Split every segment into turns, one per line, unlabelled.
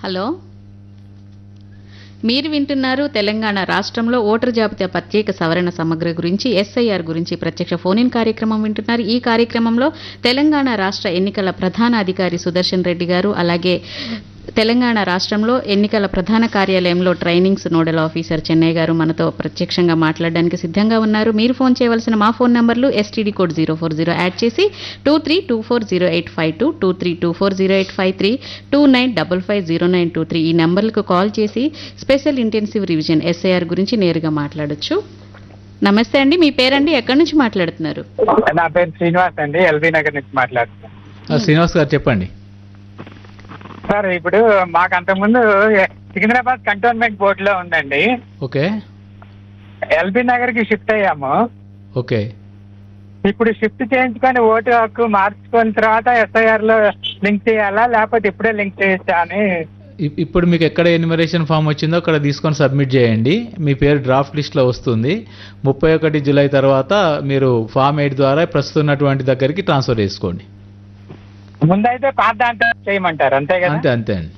Hello మీరు వింటున్నారు తెలంగాణ రాష్ట్రంలో ఓటర్ జాబితా ప్రత్యేక సవరణ సమగ్ర గురించి ఎస్ఐఆర్ గురించి ప్రత్యక్ష ఫోన్ ఇన్ కార్యక్రమం వింటున్నారు ఈ కార్యక్రమంలో తెలంగాణ రాష్ట్ర ఎన్నికల ప్రధాన అధికారి సుదర్శన్ రెడ్డి గారు అలాగే తెలంగాణ రాష్ట్రంలో ఎన్నికల ప్రధాన కార్యాలయంలో ట్రైనింగ్స్ నోడల్ ఆఫీసర్ చెన్నై గారు మనతో ప్రత్యక్షంగా మాట్లాడడానికి సిద్ధంగా ఉన్నారు మీరు ఫోన్ చేయవలసిన మా ఫోన్ నంబర్లు STD code zero four zero add చేసి two three two four zero eight five two two three two four zero eight five three two nine double five zero nine two three ఈ నెంబర్లకు call చేసి special intensive revision SIR గురించి నేరుగా మాట్లాడొచ్చు నమస్తే అండి మీ పేరండి ఎక్కడి నుంచి మాట్లాడుతున్నారు
నా పేరు శ్రీనివాస్ అండి ఎల్బీ నగర్ నుంచి మాట్లాడుతున్నాను
ఆ, శ్రీనివాస్ గారు చెప్పండి
సార్ ఇప్పుడు మాకు అంతకుముందు సికింద్రాబాద్ కంటోన్మెంట్ బోర్డులో ఉందండి
ఓకే
ఎల్బీ నగర్ కి షిఫ్ట్ అయ్యాము
ఓకే
ఇప్పుడు షిఫ్ట్ చేయించుకొని ఓటు హక్కు మార్చుకున్న తర్వాత ఎస్ఐఆర్ లో లింక్ చేయాలా లేకపోతే ఇప్పుడే లింక్ చేయొచ్చా అని
ఇప్- ఇప్పుడు మీకు ఎక్కడ ఎన్యుమరేషన్ ఫామ్ వచ్చిందో అక్కడ తీసుకొని సబ్మిట్ చేయండి మీ పేరు డ్రాఫ్ట్ లిస్ట్లో వస్తుంది ముప్పై ఒకటి జూలై తర్వాత మీరు ఫామ్ ఎయిట్ ద్వారా ప్రస్తుతం ఉన్నటువంటి దగ్గరికి ట్రాన్స్ఫర్ చేసుకోండి
ముందైతే పాత దాంట్లో చేయమంటారు అంతే కదా
అంతే అంతే అండి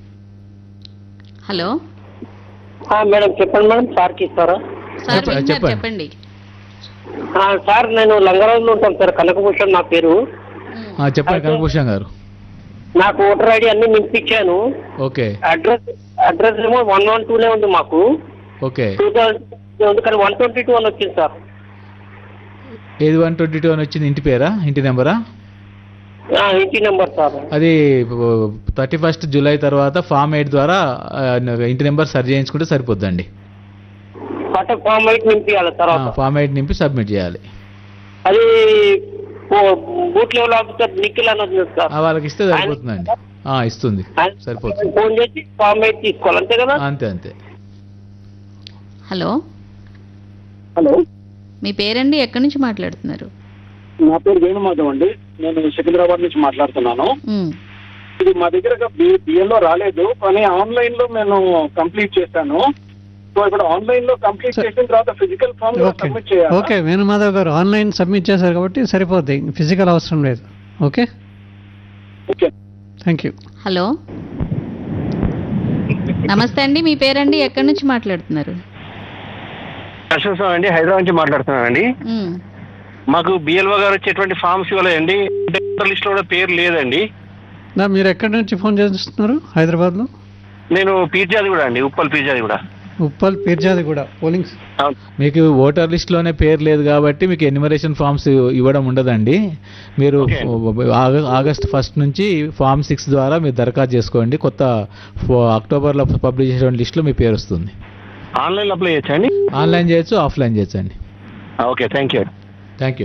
హలో
ఆ, మేడం చెప్పండి మేడం సార్కి ఇస్తారా
సార్
చెప్ప-
వింటున్నారు,
చెప్పండి.
చెప్పండి
ఆ, సార్ నేను లంగరాజులో ఉంటాను సార్ కనకభూషణ్ నా పేరు
ఆ, చెప్పండి కనకభూషణ్ గారు
నాకు ఓటర్ ఐడి అన్ని నింపించాను
ఓకే
అడ్రస్ అడ్రస్ ఏమో వన్ వన్ టూనే ఉంది మాకు
ఓకే
టూ థౌసండ్ ఉంది కానీ వన్ ట్వంటీ టూ అని వచ్చింది సార్
ఏది వన్ ట్వంటీ టూ అని వచ్చింది ఇంటి పేరా ఇంటి నెంబరా
ఆ, ఇంటి నెంబర్ సార్
అది థర్టీ ఫస్ట్ జూలై తర్వాత ఫామ్ ఎయిట్ ద్వారా ఆ, ఇంటి నెంబర్ సరి చేయించుకుంటే సరిపోద్దండి
పట్ట ఫామ్ ఎయిట్ నింపించాలి తర్వాత
ఫామ్ ఎయిట్ నింపి సబ్మిట్ చేయాలి
అది ఓ- బూత్ లెవెల్ ఆఫీసర్ నిఖిల్ అని వచ్చింది సార్
ఆ, వాళ్ళకి ఇస్తే సరిపోతుందండి ఆ, ఇస్తుంది సరిపోతుంది
ఫోన్ చేసి ఫామ్ ఎయిట్ తీసుకోవాలి అంతే కదా
అంతే అంతే
హలో
హలో
మీ పేరండి ఎక్కడి నుంచి మాట్లాడుతున్నారు
నా పేరు వేణుమాధవ్ అండి నేను సికింద్రాబాద్ నుంచి మాట్లాడుతున్నాను
ఉమ్,
ఇది మా దగ్గర బిఎల్లో రాలేదు కానీ ఆన్లైన్ లో నేను కంప్లీట్ చేశాను సో ఇప్పుడు ఆన్లైన్ లో కంప్లీట్
Sir.
చేసిన తర్వాత ఫిజికల్ ఫామ్
ఓకే
సబ్మిట్ చేయాలి
okay Venumadhav garu online submit చేశారు కాబట్టి సరిపోద్ది ఫిజికల్ అవసరం లేదు okay
okay
thank you
hello namaste అండి మీ పేరండి ఎక్కడి నుంచి మాట్లాడుతున్నారు
అశోక్ అండి హైదరాబాద్ నుంచి మాట్లాడుతున్నానండి
ఉమ్,
మాకు బిఎల్ఓ గారు వచ్చేటువంటి ఫామ్స్ ఇవ్వలేదండి లిస్ట్ లో కూడా పేరు లేదండి
నా మీరు ఎక్కడి నుంచి ఫోన్ చేస్తున్నారు హైదరాబాద్లో
నేను పీర్జాది కూడా అండి ఉప్పల్ పీర్జాది కూడా
ఉప్పల్ పీర్జాది కూడా పోలింగ్
మీకు ఓటర్ లిస్ట్లోనే పేరు లేదు కాబట్టి మీకు ఎన్యుమరేషన్ ఫామ్స్ ఇవ్వడం ఉండదండి మీరు
Okay.
ఆగ- ఆగస్ట్ ఫస్ట్ నుంచి ఫామ్ సిక్స్ ద్వారా మీరు దరఖాస్తు చేసుకోండి కొత్త ఫో- అక్టోబర్లో పబ్లిష్ చేసిన లిస్ట్లో మీ పేరు వస్తుంది
ఆన్లైన్ అప్లై చేయొచ్చా అండి
ఆన్లైన్ చేయొచ్చు ఆఫ్లైన్ చేయొచ్చు అండి
okay thank you
thank you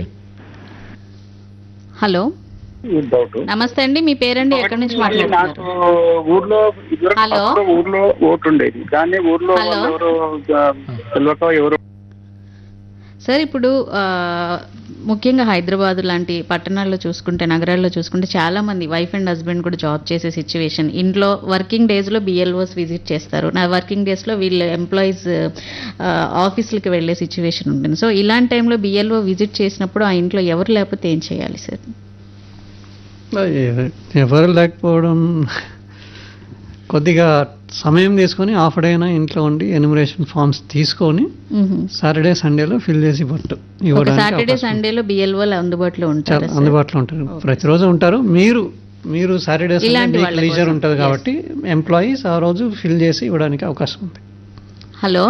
hello
doubt
namaste అండి మీ పేరండి ఎక్కడి నుంచి
నాకు
మాట్లాడుతున్నారు
ఊర్లో ఇదివరకు
హలో.
అప్పుడు ఊర్లో ఓటు ఉండేది కానీ ఊర్లో
హలో.
వాళ్ళు ఎవరు ఆ, తెలియక ఎవరు
సార్ ఇప్పుడు ఆ, ముఖ్యంగా హైదరాబాద్ లాంటి పట్టణాల్లో చూసుకుంటే నగరాల్లో చూసుకుంటే చాలా మంది వైఫ్ అండ్ హస్బెండ్ కూడా జాబ్ చేసే సిచ్యువేషన్ ఇంట్లో వర్కింగ్ డేస్లో బిఎల్ఓస్ విజిట్ చేస్తారు నా వర్కింగ్ డేస్లో వీళ్ళ ఎంప్లాయీస్ ఆఫీసులకి వెళ్ళే సిచ్యువేషన్ ఉంటుంది సో ఇలాంటి టైంలో బిఎల్ఓ విజిట్ చేసినప్పుడు ఆ ఇంట్లో ఎవరు లేకపోతే ఏం చేయాలి సార్
ఎవరు లేకపోవడం కొద్దిగా సమయం తీసుకొని హాఫ్ డే అయినా ఇంట్లో ఉండి ఎన్యుమరేషన్ ఫామ్స్ తీసుకొని
మ్మ్.
సాటర్డే సండేలో ఫిల్ చేసి పట్టు
ఒక
ఇవ్వడానికి
సాటర్డే
అవకాశం ఉంది.
సండేలో బిఎల్ఓలు అందుబాటులో ఉంటారు
చాలా అందుబాటులో ఉంటారు ప్రతిరోజు ఉంటారు మీరు మీరు సాటర్డే సండే
ఇలాంటి
మీకు
వాళ్ళ
లీజర్
కోసం.
ఉంటుంది
Yes.
కాబట్టి ఎంప్లాయీస్ ఆ రోజు ఫిల్ చేసి ఇవ్వడానికి అవకాశం ఉంది
హలో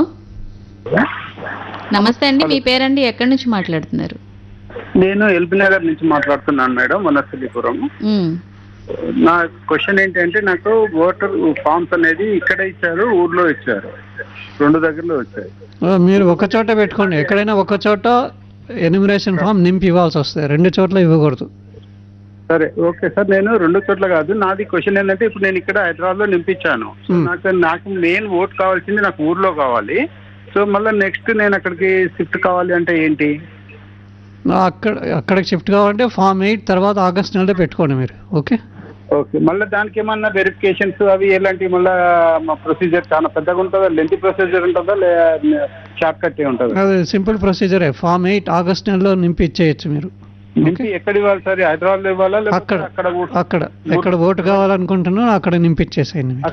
నమస్తే అండి మీ పేరండి ఎక్కడి నుంచి మాట్లాడుతున్నారు
నేను ఎల్బీ నగర్ నుంచి మాట్లాడుతున్నాను మేడం వనస్థలిపురం
మ్మ్.
నా క్వశ్చన్ ఏంటంటే నాకు ఓటర్ ఫామ్స్ అనేది ఇక్కడ ఇచ్చారు ఊర్లో ఇచ్చారు రెండు దగ్గరలో వచ్చాయి
ఆ, మీరు ఒక చోట పెట్టుకోండి ఎక్కడైనా ఒక చోట ఎన్యుమరేషన్ ఫామ్ నింపి ఇవ్వాల్సి వస్తుంది రెండు చోట్ల ఇవ్వకూడదు
సరే ఓకే సార్ నేను రెండు చోట్ల కాదు నాది క్వశ్చన్ ఏంటంటే ఇప్పుడు నేను ఇక్కడ హైదరాబాద్ లో నింపించాను సో
Hmm.
నాకు నాకు మెయిన్ ఓట్ కావాల్సింది నాకు ఊర్లో కావాలి సో మళ్ళీ నెక్స్ట్ నేను అక్కడికి షిఫ్ట్ కావాలి అంటే ఏంటి
నా అక్కడ అక్కడికి షిఫ్ట్ కావాలంటే ఫామ్ ఎయిట్ తర్వాత ఆగస్ట్ నెలలో పెట్టుకోండి మీరు ఓకే
ఓకే మళ్ళీ దానికి ఏమన్నా వెరిఫికేషన్స్ అవి ఎలాంటి మళ్ళీ ప్రొసీజర్ చాలా పెద్దగా ఉంటుందా లెంత్ ప్రొసీజర్ ఉంటుందా లే షార్ట్ కట్ ఉంటుందా
అది సింపుల్ ప్రొసీజరే ఫామ్ ఎయిట్ ఆగస్ట్ నెలలో నింపి ఇచ్చేయచ్చు మీరు
నింపి ఎక్కడ ఇవ్వాలి సార్ హైదరాబాద్ లో ఇవ్వాలా లేకపోతే
అక్కడ
అక్కడ ఊ-
అక్కడ ఎక్కడ ఓటు కావాలనుకుంటున్నారో అక్కడ నింపించేసేయండి మీరు